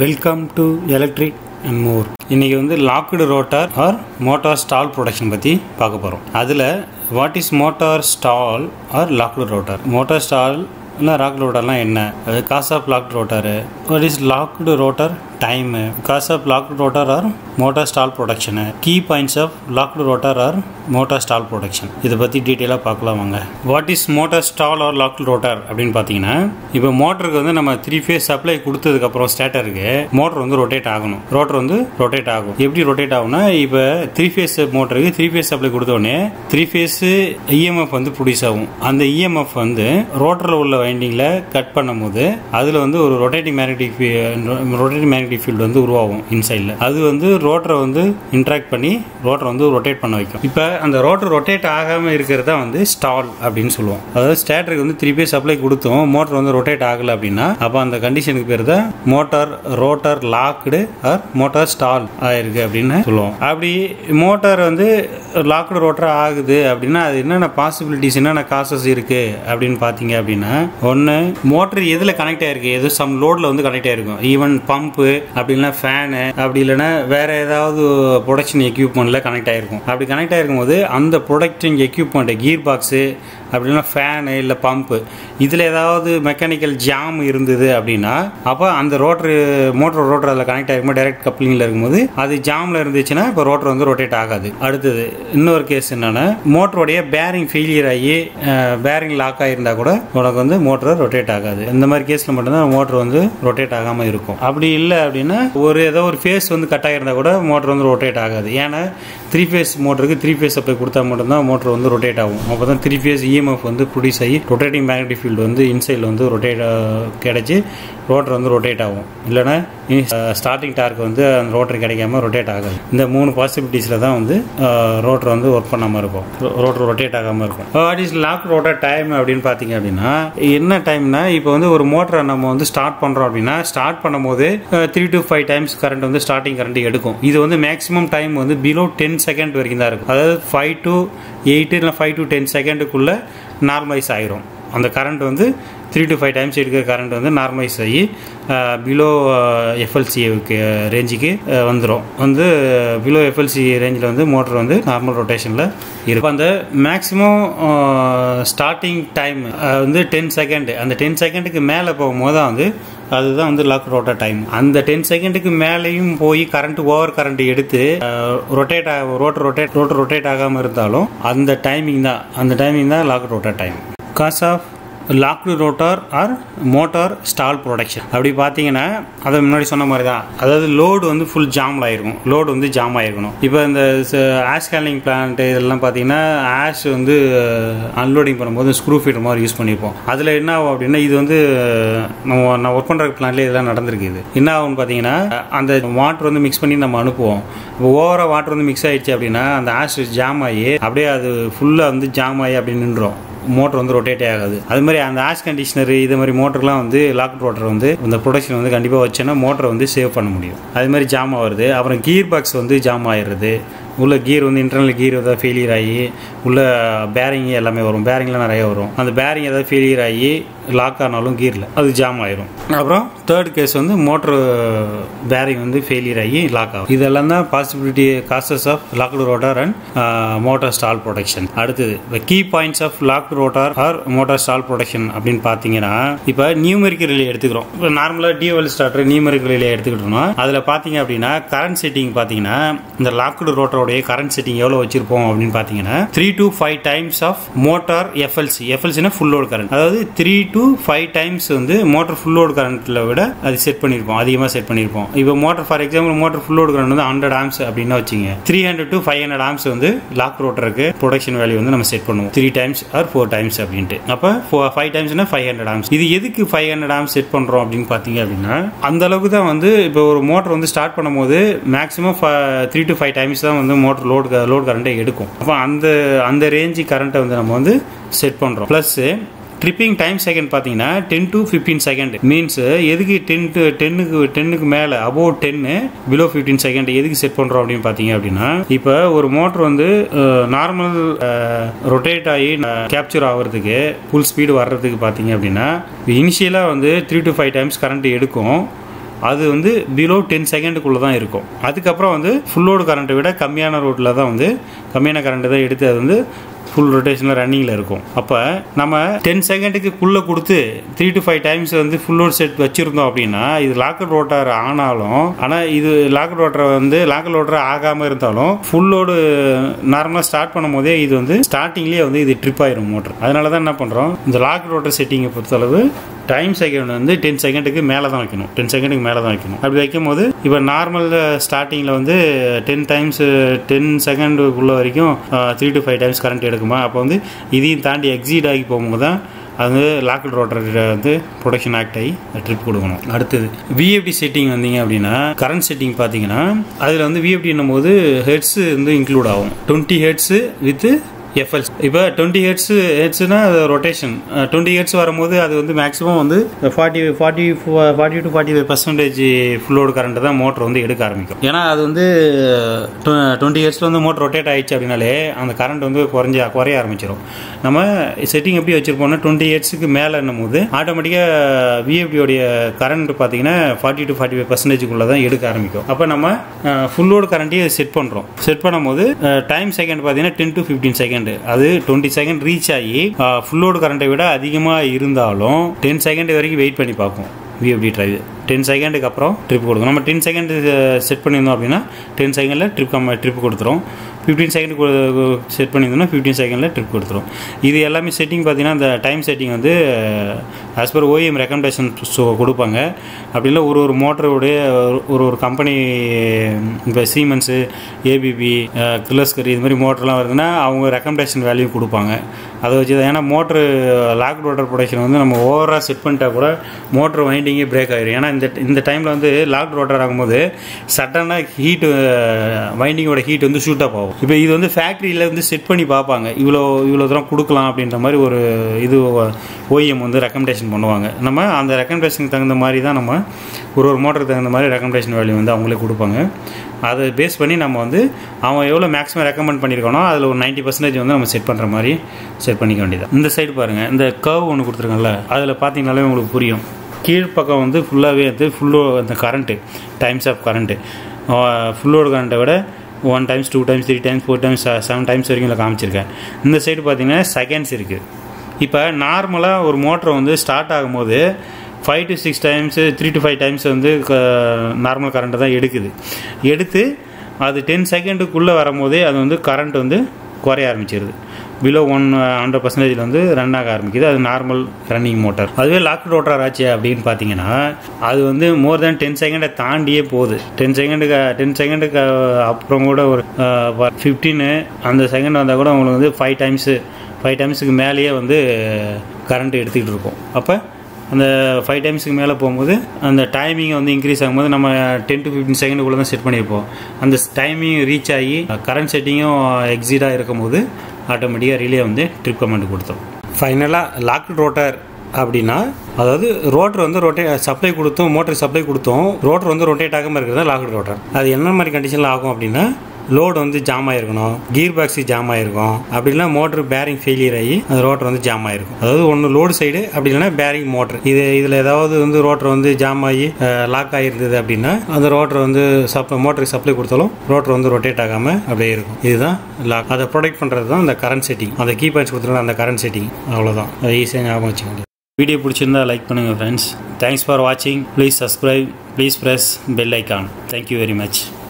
welcome to electric and more இன்னைக்கு வந்து locked rotor or motor stall protection பற்றி பார்க்க போகிறோம் அதில் what is motor stall or locked rotor motor stall இல்லை ராக் ரோட்டர்லாம் என்ன அது cause of locked rotor what is locked rotor time cause of locked rotor or motor stall protection key points of locked rotor or motor stall protection இதை பற்றி டீட்டெயிலாக பார்க்கலாம் வாங்க what is motor stall or locked rotor அப்படின்னு பார்த்தீங்கன்னா இப்போ மோட்டருக்கு வந்து நம்ம த்ரீ ஃபேஸ் சப்ளை கொடுத்ததுக்கப்புறம் ஸ்டேட்டருக்கு மோட்டர் வந்து ரொட்டேட் ஆகணும் ரோட்டர் வந்து ரொட்டேட் ஆகும் எப்படி ரொட்டேட் ஆகும்னா இப்போ த்ரீ ஃபேஸ் மோட்டருக்கு த்ரீ ஃபேஸ் சப்ளை கொடுத்தோடனே த்ரீ ஃபேஸ் இஎம்எஃப் வந்து ப்ரொடியூஸ் ஆகும் அந்த இஎம்எஃப் வந்து ரோட்டரில் உள்ள வைண்டிங்கில் கட் பண்ணும்போது அதில் வந்து ஒரு rotating magnetic rotating magnetic field வந்து உருவாகும் இன்சைடில் அது வந்து ரோட்டரை வந்து இன்ட்ராக்ட் பண்ணி ரோட்டரை வந்து ரொட்டேட் பண்ண வைக்கும் இப்போ அந்த ரோட்டர் ரொட்டேட் ஆகாமல் இருக்கிறதா வந்து ஸ்டால் அப்படின்னு சொல்லுவோம் அதாவது ஸ்டேட்டருக்கு வந்து த்ரீ பேஸ் சப்ளை கொடுத்தோம் மோட்டர் வந்து ரொட்டேட் ஆகலை அப்படின்னா அப்போ அந்த கண்டிஷனுக்கு பேர் தான் motor rotor locked or motor stall ஆயிருக்கு அப்படின்னு சொல்லுவோம் அப்படி மோட்டார் வந்து லாக்டு ரோட்டர் ஆகுது அப்படின்னா அது என்னென்ன பாசிபிலிட்டிஸ் என்னென்ன காசஸ் இருக்கு அப்படின்னு பார்த்தீங்க அப்படின்னா ஒன்று மோட்டர் எதில் கனெக்ட் ஆயிருக்கு எது சம் லோடில் வந்து கனெக்ட் ஆயிருக்கும் ஈவன் பம்பு அப்படி இல்லைன்னா ஃபேனு அப்படி இல்லைன்னா வேற ஏதாவது ப்ரொடக்ஷன் எக்யூப்மெண்ட்ல கனெக்ட் ஆயிருக்கும் அப்படி கனெக்ட் ஆயிருக்கும் போது அந்த ப்ரொடக்டிங் எக்யூப்மெண்ட் கீர் பாக்ஸு அப்படின்னா ஃபேனு இல்லை பம்பு இதில் ஏதாவது மெக்கானிக்கல் ஜாம் இருந்தது அப்படின்னா அப்போ அந்த ரோட்ரு மோட்டர் ரோட்டர் அதில் கனெக்ட் ஆகிருக்கும் டைரக்ட் கப்ளிங்கில் இருக்கும்போது அது ஜாமில் இருந்துச்சுன்னா இப்போ ரோட்டர் வந்து ரொட்டேட் ஆகாது அடுத்தது இன்னொரு கேஸ் என்னன்னா மோட்டருடைய பேரிங் ஃபெயிலியர் ஆகி பேரிங் லாக் ஆகியிருந்தா கூட உனக்கு வந்து மோட்டர் ரொட்டேட் ஆகாது இந்த மாதிரி கேஸில் மட்டும்தான் மோட்டர் வந்து ரொட்டேட் ஆகாமல் இருக்கும் அப்படி இல்லை அப்படின்னா ஒரு ஏதோ ஒரு ஃபேஸ் வந்து கட் ஆகியிருந்தா கூட மோட்டர் வந்து ரொட்டேட் ஆகாது ஏன்னா த்ரீ ஃபேஸ் மோட்டருக்கு த்ரீ ஃபேஸ் சப்ளை கொடுத்தா மட்டும்தான் மோட்டர் வந்து ரொட்டேட் ஆகும் அப்போ தான் த்ரீ ஃபேஸ் இஎம்எஃப் வந்து ப்ரொடியூஸ் ஆகி ரொட்டேட்டிங் மேக்னெட்டிக் ஃபீல்டு வந்து இன்சைடில் வந்து ரொட்டேட் கிடைச்சி ரோட்டர் வந்து ரொட்டேட் ஆகும் இல்லைன்னா ஸ்டார்டிங் டார்க் வந்து அந்த ரோட்டர் கிடைக்காம ரொட்டேட் ஆகாது இந்த மூணு பாசிபிலிட்டிஸில் தான் வந்து ரோட்டர் வந்து ஒர்க் பண்ணாமல் இருக்கும் ரோட்டர் ரொட்டேட் ஆகாமல் இருக்கும் what is lock rotor time அப்படின்னு பார்த்தீங்க அப்படின்னா என்ன டைம்னா இப்போ வந்து ஒரு மோட்டரை நம்ம வந்து ஸ்டார்ட் பண்ணுறோம் அப்படின்னா ஸ்டார்ட் பண்ணும்போது three to five times current வந்து ஸ்டார்டிங் கரண்ட் எடுக்கும் இது வந்து மேக்ஸிமம் டைம் வந்து பிலோ டென் செகண்ட் வரைக்கும் தான் இருக்கும் அதாவது ஃபைவ் டு எயிட் இல்லை ஃபைவ் டு டென் செகண்டுக்குள்ளே நார்மலைஸ் ஆயிரும் அந்த கரண்ட் வந்து த்ரீ டு ஃபைவ் டைம்ஸ் எடுக்கிற கரண்ட் வந்து நார்மலைஸ் ஆகி பிலோ எஃப்எல்சி ரேஞ்சுக்கு வந்துடும் வந்து பிலோ எஃப்எல்சி ரேஞ்சில் வந்து மோட்டர் வந்து நார்மல் ரொட்டேஷனில் இருக்கும் அந்த மேக்ஸிமம் ஸ்டார்டிங் டைம் வந்து டென் செகண்ட் அந்த டென் செகண்டுக்கு மேலே போகும்போது தான் வந்து அதுதான் வந்து லாக் ரோட்டர் டைம் அந்த டென் செகண்டுக்கு மேலேயும் போய் கரண்ட் ஓவர் கரண்ட் எடுத்து rotate rotor rotate rotor rotate ஆகாமல் இருந்தாலும் அந்த டைமிங் தான் அந்த டைமிங் தான் lock rotor time cause of locked rotor or motor stall protection அப்படி பார்த்தீங்கன்னா அதை முன்னாடி சொன்ன மாதிரி தான் அதாவது லோடு வந்து ஃபுல் ஜாமில் ஆயிருக்கும் லோடு வந்து ஜாம் ஆயிருக்கணும் இப்போ இந்த ஆஷ் கேலிங் பிளான்ட் இதெல்லாம் பார்த்தீங்கன்னா ஆஷ் வந்து அன்லோடிங் பண்ணும்போது ஸ்க்ரூ ஃபீடர் மாதிரி யூஸ் பண்ணியிருப்போம் அதில் என்ன ஆகும் அப்படின்னா இது வந்து நம்ம நான் ஒர்க் பண்ணுற பிளான்ட்லேயே இதெல்லாம் நடந்திருக்கு இது என்ன ஆகும்னு பார்த்தீங்கன்னா அந்த வாட்டர் வந்து மிக்ஸ் பண்ணி நம்ம அனுப்புவோம் இப்போ ஓவராக வாட்டர் வந்து மிக்ஸ் ஆயிடுச்சு அப்படின்னா அந்த ஆஷ் ஜாம் ஆகி அப்படியே அது ஃபுல்லாக வந்து ஜாம் ஆகி அப்படி நின்றோம் மோட்டர் வந்து ரொட்டேட்டே ஆகாது அது மாதிரி அந்த ஆஷ் கண்டிஷனர் இது மாதிரி மோட்டர்லாம் வந்து லாக் ரோட்டர் வந்து இந்த ப்ரொடக்ஷன் வந்து கண்டிப்பாக வச்சோன்னா மோட்டரை வந்து சேவ் பண்ண முடியும் அது மாதிரி ஜாம் ஆகுறது அப்புறம் கீர் பாக்ஸ் வந்து ஜாம் ஆயிடுறது உள்ள கீர் வந்து இன்டர்னல் கீர் ஏதாவது ஃபெயிலியர் ஆகி உள்ள பேரிங் எல்லாமே வரும் பேரிங்லாம் நிறைய வரும் அந்த பேரிங் ஏதாவது ஃபெயிலியர் ஆகி லாக் ஆனாலும் கீரில் அது ஜாம் ஆயிரும் அப்புறம் தேர்ட் கேஸ் வந்து மோட்ரு பேரிங் வந்து ஃபெயிலியர் ஆகி லாக் ஆகும் இதெல்லாம் தான் possibility causes of locked rotor and motor stall protection அடுத்தது key points of locked rotor or motor stall protection அப்படின்னு பார்த்தீங்கன்னா இப்போ நியூமெரிக் ரிலே எடுத்துக்கிறோம் இப்போ நார்மலாக டிஎல் ஸ்டார்டர் நியூமெரிக் ரிலே எடுத்துக்கிட்டோம்னா அதில் பார்த்தீங்க அப்படின்னா கரண்ட் செட்டிங் பார்த்தீங்கன்னா இந்த லாக்டு ரோட்டரோடைய கரண்ட் செட்டிங் எவ்வளோ வச்சிருப்போம் அப்படின்னு பார்த்தீங்கன்னா three to five times of motor FLC எஃப்எல்சினா ஃபுல் லோட் கரண்ட் அதாவது த்ரீ டு ஃபைவ் டைம்ஸ் வந்து மோட்டர் ஃபுல் லோட் கரண்ட்டில் விட அது செட் பண்ணியிருப்போம் அதிகமாக செட் பண்ணியிருப்போம் இப்போ motor for example motor full load current வந்து ஹண்ட்ரட் ஆம்ஸ் அப்படின்னு வச்சுங்க three hundred to five hundred amps வந்து லாக் ரோட்டருக்கு ப்ரொடக்ஷன் வேல்யூ வந்து நம்ம செட் பண்ணுவோம் three times or four times அப்படின்ட்டு அப்போ ஃபைவ் டைம்ஸ்னா ஃபைவ் ஹண்ட்ரட் ஆம்ஸ் இது எதுக்கு ஃபைவ் ஹண்ட்ரட் ஆம்ஸ் செட் பண்ணுறோம் அப்படின்னு பார்த்தீங்க அப்படின்னா அந்த அளவுக்கு தான் வந்து இப்போ ஒரு மோட்டர் வந்து ஸ்டார்ட் பண்ணும்போது maximum three to five times தான் வந்து மோட்டர் லோட் லோட் கரண்ட்டை எடுக்கும் அப்போ அந்த அந்த ரேஞ்சு கரண்ட்டை வந்து நம்ம வந்து செட் பண்ணுறோம் ப்ளஸ் ட்ரிப்பிங் டைம் செகண்ட் பார்த்தீங்கன்னா ten to fifteen second means எதுக்கு டென் டு டென்னுக்கு டென்னுக்கு மேலே above ten below fifteen second எதுக்கு செட் பண்ணுறோம் அப்படின்னு பார்த்தீங்க அப்படின்னா இப்போ ஒரு மோட்டர் வந்து நார்மல் ரொட்டேட் ஆகி கேப்சர் ஆகிறதுக்கு ஃபுல் ஸ்பீடு வர்றதுக்கு பார்த்தீங்க அப்படின்னா இனிஷியலாக வந்து three to five times current எடுக்கும் அது வந்து பிலோ டென் செகண்டுக்குள்ளே தான் இருக்கும் அதுக்கப்புறம் வந்து ஃபுல் லோடு கரண்ட்டை விட கம்மியான ரோட்டில் தான் வந்து கம்மியான கரண்ட்டு தான் எடுத்து அது வந்து ஃபுல் ரொட்டேஷனில் ரன்னிங்கில் இருக்கும் அப்போ நம்ம டென் செகண்டுக்குள்ளே கொடுத்து த்ரீ டு ஃபைவ் டைம்ஸ் வந்து ஃபுல் லோட் செட் வச்சுருந்தோம் அப்படின்னா இது லாக்கர் ரோட்டார் ஆனாலும் ஆனால் இது லாக்கர் ரோட்டரை வந்து லாக்கர் ரோட்டர் ஆகாமல் இருந்தாலும் ஃபுல் லோடு நார்மலாக ஸ்டார்ட் பண்ணும் போதே இது வந்து ஸ்டார்டிங்லேயே வந்து இது ட்ரிப் ஆயிரும் மோட்டர் அதனால தான் என்ன பண்ணுறோம் இந்த லாக்கர் ரோட்டர் செட்டிங்கை பொறுத்தளவு டைம் செகண்ட் வந்து டென் செகண்டுக்கு மேலே தான் வைக்கணும் டென் செகண்டுக்கு மேலே தான் வைக்கணும் அப்படி வைக்கும் போது இப்போ நார்மல் ஸ்டார்டிங்கில் வந்து டென் டைம்ஸ் டென் செகண்டுக்குள்ள வரைக்கும் three to five times current எடுக்குமா அப்போ வந்து இதையும் தாண்டி எக்ஸீட் ஆகி போகும்போது தான் அது வந்து லாக்கல் ரோட்டர் வந்து ப்ரொடக்ஷன் ஆக்ட் ஆகி ட்ரிப் கொடுக்கணும் அடுத்தது விஎஃப்டி செட்டிங் வந்தீங்க அப்படின்னா கரண்ட் செட்டிங் பார்த்தீங்கன்னா அதில் வந்து விஎஃப்டின்னும் போது ஹெட்ஸ் வந்து இன்க்ளூட் ஆகும் டுவெண்ட்டி ஹெட்ஸு வித்து எஃப்எல் இப்போ டுவெண்ட்டி ஹெட்ஸ் ஹெட்ஸ்னா ரொட்டேஷன் டுவெண்ட்டி ஹெட்ஸ் வரும்போது அது வந்து மேக்ஸிமம் வந்து forty forty forty to forty five percentage full load current தான் மோட்டர் வந்து எடுக்க ஆரம்பிக்கும் ஏன்னா அது வந்து டுவெண்ட்டி ஹெட்ஸில் வந்து மோட்டர் ரொட்டேட் ஆயிடுச்சு அப்படின்னாலே அந்த கரண்ட் வந்து குறைஞ்ச குறைய ஆரம்பிச்சிடும் நம்ம செட்டிங் எப்படி வச்சிருப்போம்னா டுவெண்ட்டி ஹெட்ஸுக்கு மேலே போது ஆட்டோமேட்டிக்காக விஎஃப்டியோடைய கரண்ட் பார்த்தீங்கன்னா ஃபார்ட்டி டு ஃபார்ட்டி ஃபைவ் பர்சன்டேஜுக்குள்ளே தான் எடுக்க ஆரம்பிக்கும் அப்போ நம்ம ஃபுல்லோடு கரண்ட்டையும் செட் பண்ணுறோம் செட் பண்ணும்போது டைம் செகண்ட் பார்த்தீங்கன்னா டென் டு ஃபிஃப்டீன் செகண்ட் அது டுவெண்ட்டி செகண்ட் ரீச் ஆகி ஃபுல்லோடு கரண்ட்டை விட அதிகமாக இருந்தாலும் டென் செகண்ட் வரைக்கும் வெயிட் பண்ணி பார்க்கும் விஎஃப்டி டிரைவ் டென் செகண்டுக்கு அப்புறம் ட்ரிப் கொடுக்கும் நம்ம டென் செகண்ட் செட் பண்ணியிருந்தோம் அப்படின்னா டென் செகண்டில் ட்ரிப் கம் ட்ரிப் கொடுத்துரும் ஃபிஃப்டீன் செகண்ட் செட் பண்ணியிருந்தோம்னா ஃபிஃப்டீன் செகண்டில் ட்ரிப் கொடுத்துரும் இது எல்லாமே செட்டிங் பார்த்தீங்கன்னா இந்த டைம் செட்டிங் வந்து as per OEM recommendation so கொடுப்பாங்க அப்படி இல்லை ஒரு ஒரு மோட்டருடைய ஒரு ஒரு கம்பெனி இப்போ சீமன்ஸு ஏபிபி கிர்லஸ்கர் இது மாதிரி மோட்டர்லாம் வருதுன்னா அவங்க ரெக்கமெண்டேஷன் வேல்யூ கொடுப்பாங்க அதை வச்சு தான் ஏன்னா மோட்ரு லாக் ரோட்டர் ப்ரொடக்ஷன் வந்து நம்ம ஓவராக செட் பண்ணிட்டா கூட மோட்ரு வைண்டிங்கே பிரேக் ஆகிடும் ஏன்னா இந்த இந்த டைமில் வந்து லாக் ரோட்டர் ஆகும்போது சடனாக ஹீட்டு வைண்டிங்கோட ஹீட் வந்து ஷூட் அப் ஆகும் இப்போ இது வந்து ஃபேக்ட்ரியில் வந்து செட் பண்ணி பார்ப்பாங்க இவ்வளோ இவ்வளோ தூரம் கொடுக்கலாம் அப்படின்ற மாதிரி ஒரு இது ஓஇஎம் வந்து ரெக்கமெண்டேஷன் பண்ணுவாங்க நம்ம அந்த ரெக்கமெண்டேஷனுக்கு தகுந்த மாதிரி தான் நம்ம ஒரு ஒரு மோட்டருக்கு தகுந்த மாதிரி ரெக்கமெண்டேஷன் வேல்யூ வந்து அவங்களே கொடுப்பாங்க அதை பேஸ் பண்ணி நம்ம வந்து அவன் எவ்வளோ மேக்ஸிமம் ரெக்கமெண்ட் பண்ணியிருக்கானோ அதில் ஒரு நைன்ட்டி பர்சன்டேஜ் வந்து நம்ம செட் பண்ணுற மாதிரி செட் பண்ணிக்க வேண்டியது இந்த சைடு பாருங்கள் இந்த கர்வ் ஒன்று கொடுத்துருக்கோம்ல அதில் பார்த்தீங்கனாலே உங்களுக்கு புரியும் கீழ்ப்பக்கம் வந்து ஃபுல்லாகவே வந்து ஃபுல்லோ அந்த கரண்ட்டு டைம்ஸ் ஆஃப் கரண்ட்டு ஃபுல்லோட கரண்ட்டை விட one times two times three times four times seven times வரைக்கும் இதில் காமிச்சிருக்கேன் இந்த சைடு பார்த்தீங்கன்னா செகண்ட்ஸ் இருக்குது இப்போ நார்மலாக ஒரு மோட்டர் வந்து ஸ்டார்ட் ஆகும்போது five to six times three to five times வந்து நார்மல் கரண்ட்டை தான் எடுக்குது எடுத்து அது டென் செகண்டுக்குள்ளே வரும்போதே அது வந்து கரண்ட் வந்து குறைய ஆரம்பிச்சிருது பிலோ ஒன் ஹண்ட்ரட் பர்சன்டேஜில் வந்து ரன் ஆக ஆரம்பிக்குது அது நார்மல் ரன்னிங் மோட்டார் அதுவே லாக் ரோட்டர் ஆச்சு அப்படின்னு பார்த்தீங்கன்னா அது வந்து மோர் தேன் டென் செகண்டை தாண்டியே போகுது டென் செகண்டுக்கு டென் செகண்டுக்கு அப்புறம் கூட ஒரு ஃபிஃப்டீனு அந்த செகண்ட் வந்தால் கூட உங்களுக்கு வந்து ஃபைவ் டைம்ஸு ஃபைவ் டைம்ஸுக்கு மேலேயே வந்து கரண்ட் எடுத்துக்கிட்டு இருக்கும் அப்போ அந்த ஃபைவ் டைம்ஸுக்கு மேலே போகும்போது அந்த டைமிங் வந்து இன்க்ரீஸ் ஆகும்போது நம்ம டென் டு ஃபிஃப்டின் செகண்டுக்குள்ளே தான் செட் பண்ணியிருப்போம் அந்த டைமிங் ரீச் ஆகி கரண்ட் செட்டிங்கும் எக்ஸிடாக இருக்கும்போது ஆட்டோமேட்டிக்காக ரிலே வந்து ட்ரிப் கமெண்ட் கொடுத்தோம் ஃபைனலாக லாக் ரோட்டர் அப்படின்னா அதாவது ரோட்டர் வந்து ரொட்டே சப்ளை கொடுத்தோம் மோட்டர் சப்ளை கொடுத்தோம் ரோட்டர் வந்து ரொட்டேட் ஆகாமல் இருக்கிறது லாக் ரோட்டர் அது என்ன மாதிரி கண்டிஷனில் ஆகும் அப்படின்னா லோடு வந்து ஜாம் ஆயிருக்கணும் கீர் பாக்ஸு ஜாம் ஆயிருக்கும் அப்படி இல்லைனா மோட்டர் பேரிங் ஃபெயிலியர் ஆகி அந்த ரோட்டர் வந்து ஜாம் ஆயிருக்கும் அதாவது ஒன்று லோடு சைடு அப்படி இல்லைனா பேரிங் மோட்டர் இது இதில் ஏதாவது வந்து ரோட்டர் வந்து ஜாம் ஆகி லாக் ஆகிருந்தது அப்படின்னா அந்த ரோட்டர் வந்து சப்ளை மோட்டருக்கு சப்ளை கொடுத்தாலும் ரோட்டர் வந்து ரொட்டேட் ஆகாமல் அப்படியே இருக்கும் இதுதான் லாக் அதை ப்ரொடெக்ட் பண்ணுறது தான் அந்த கரண்ட் செட்டிங் அந்த கீ பாயிண்ட்ஸ் கொடுத்துருக்க அந்த கரண்ட் செட்டிங் அவ்வளோதான் ஈஸியாக ஞாபகம் வச்சுக்கோங்க வீடியோ பிடிச்சிருந்தா லைக் பண்ணுங்கள் ஃப்ரெண்ட்ஸ் தேங்க்ஸ் ஃபார் வாட்சிங் please subscribe please press bell icon thank you very much